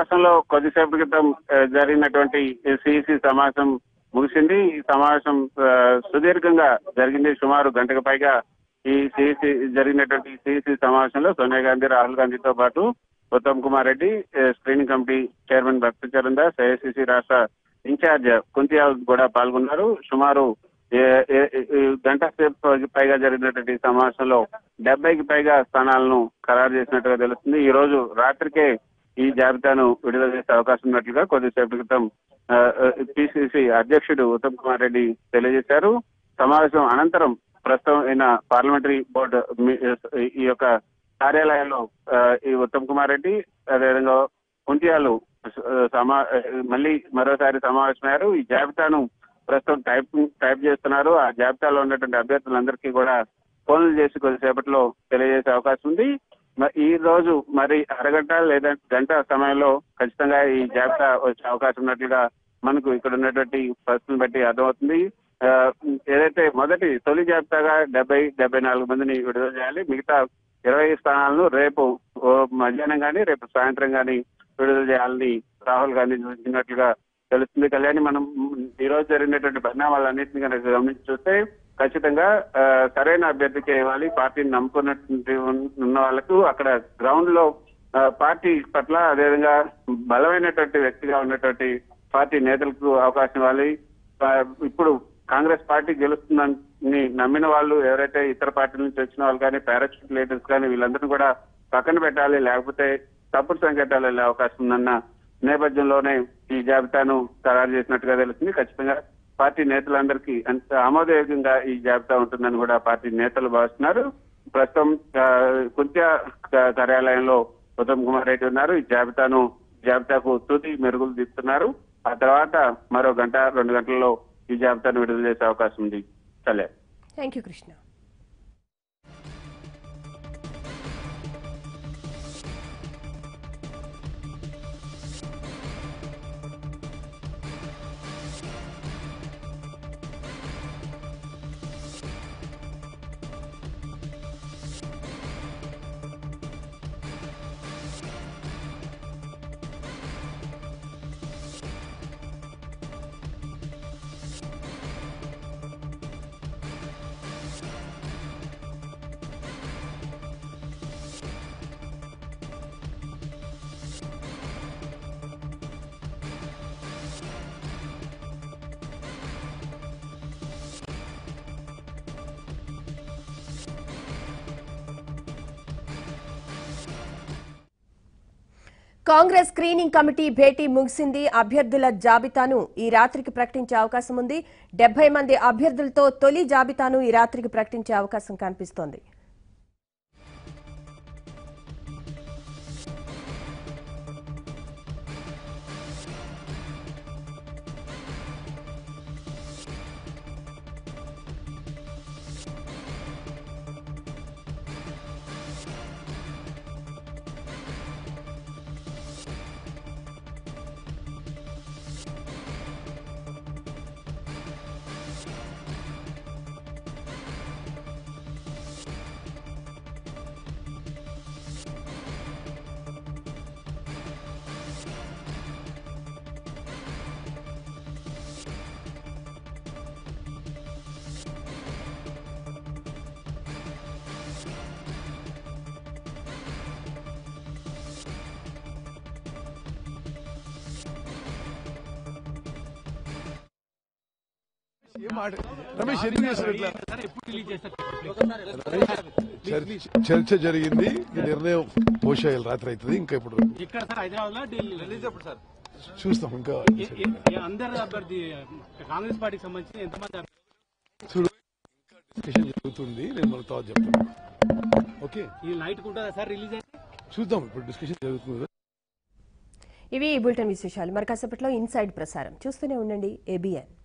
రాష్ట్రంలో కొద్దిసేపటి క్రితం ఆ, జరిగినటువంటి సిఇసి సమావేశం ముగిసింది ఈ సమావేశం ఆ, సుదీర్ఘంగా జరిగింది సుమారు గంటకు పైగా ఈ సిఇసి జరిగినటువంటి సిఇసి సమావేశంలో సోనియా గాంధీ రాహుల్ గాంధీతో పాటు ఉత్తమ్ కుమార్ రెడ్డి ఆ, screening committee chairman Bhakti Charan Das AICC రాష్ట్ర ఇన్ఛార్జ్ కుంతియా కూడా పాల్గొన్నారు సుమారు ఏ- ఏ- ఏ- గంట సేపు పైగా జరిగినటువంటి ఈ సమావేశంలో డెబ్బైకి పైగా స్థానాలను ఖరారు చేసినట్టుగా తెలుస్తుంది ఈ రోజు రాత్రికే ఈ జాబితాను విడుదల చేసే అవకాశం ఉన్నట్లుగా కొద్దిసేపటి క్రితం పిసిసి అధ్యక్షుడు ఉత్తమ్ కుమార్ రెడ్డి తెలియజేశారు సమావేశం అనంతరం ప్రస్తుతం అయిన పార్లమెంటరీ బోర్డు మీ- ఈ యొక్క కార్యాలయంలో ఆ, ఈ ఉత్తమ్ కుమార్ రెడ్డి అదేవిధంగా కుంటియాలు ఆ, సమా మళ్ళీ మరోసారి సమావేశమయ్యారు ఈ జాబితాను ప్రస్తుతం టైప్ టైప్ చేస్తున్నారు ఆ జాబితాలో ఉన్నటువంటి అభ్యర్థులందరికీ కూడా ఫోన్లు చేసి కొద్దిసేపట్లో తెలియజేసే అవకాశం ఉంది మ- ఈ రోజు మరి అరగంట లేదా గంట సమయంలో ఖచ్చితంగా ఈ జాబితా వచ్చే అవకాశం ఉన్నట్లుగా మనకు ఇక్కడ ఉన్నటువంటి పరిస్థితిని బట్టి అర్థమవుతుంది ఆ, ఏదైతే మొదటి తొలి జాబితాగా డెబ్బై డెబ్బై నాలుగు మందిని విడుదల చేయాలి మిగతా ఇరవై స్థానాలను రేపు ఓ మధ్యాహ్నం కానీ రేపు సాయంత్రం కానీ విడుదల చేయాలని రాహుల్ గాంధీ సూచించినట్లుగా తెలుస్తుంది కళ్యాణి మనం ఈ రోజు జరిగినటువంటి పరిణామాలన్నింటినీ కనుక గమనించి చూస్తే ఖచ్చితంగా ఆ, సరైన అభ్యర్థికి ఇవ్వాలి పార్టీని నమ్ముకున్నటువంటి ఉన్న- ఉన్న వాళ్ళకు అక్కడ గ్రౌండ్ లో ఆ, పార్టీ పట్ల అదేవిధంగా బలమైనటువంటి వ్యక్తిగా ఉన్నటువంటి పార్టీ నేతలకు అవకాశం ఇవ్వాలి ఆ, ఇప్పుడు కాంగ్రెస్ పార్టీ గెలుస్తుందని నమ్మిన వాళ్ళు ఎవరైతే ఇతర పార్టీల నుంచి వచ్చిన వాళ్ళు కానీ పారాచూట్ లీడర్స్ కానీ వీళ్ళందరినీ కూడా పక్కన పెట్టాలి లేకపోతే తప్పుడు సంకేతాలు వెళ్ళే అవకాశం ఉందన్న నేపథ్యంలోనే ఈ జాబితాను ఖరారు చేసినట్టుగా తెలుస్తుంది ఖచ్చితంగా పార్టీ నేతలందరికీ అంత ఆమోదయోగ్యంగా ఈ జాబితా ఉంటుందని కూడా పార్టీ నేతలు భావిస్తున్నారు ప్రస్తుతం ఆ, కుంత్యా క- కార్యాలయంలో ఉత్తమ్ కుమార్ రెడ్డి ఉన్నారు ఈ జాబితాను జాబితాకు తుది మెరుగులు దిస్తున్నారు ఆ తర్వాత మరో గంట రెండు గంటల్లో ఈ జాబితాను విడుదల చేసే అవకాశం ఉంది సరే thank you Krishna Congress screening committee భేటీ ముగిసింది అభ్యర్థుల జాబితాను ఈ రాత్రికి ప్రకటించే అవకాశం ఉంది డెబ్బై మంది అభ్యర్థులతో తొలి జాబితాను ఈ రాత్రికి ప్రకటించే అవకాశం కనిపిస్తోంది ఏం మాట రమేష్ ఎందుకు చేశారు ఇట్లా చర్చ- చర్చ జరిగింది ఈ నిర్ణయం పోషాయాలి రాత్రి అవుతుంది ఇంకా ఇప్పుడు ఇక్కడ సార్ హైదరాబాద్ లో ఢిల్లీ రిలీజ్ అప్పుడు సార్ చూస్తాం ఇంకా అందరు అభ్యర్థి కాంగ్రెస్ పార్టీకి సంబంధించి ఎంతమంది అభ్యర్థులు? చూడు ఇంకా డిస్కషన్ జరుగుతుంది నేను మన తర్వాత చెప్తాను ఓకే ఈ నైట్ ఉంటుందా సార్ రిలీజ్ అయితే చూద్దాం ఇప్పుడు డిస్కషన్ జరుగుతుంది కదా. ఇవి ఈ బులెటిన్ విశేషాలు మరి కాసేపట్లో ఇన్సైడ్ ప్రసారం చూస్తూనే ఉండండి ఏబిఎన్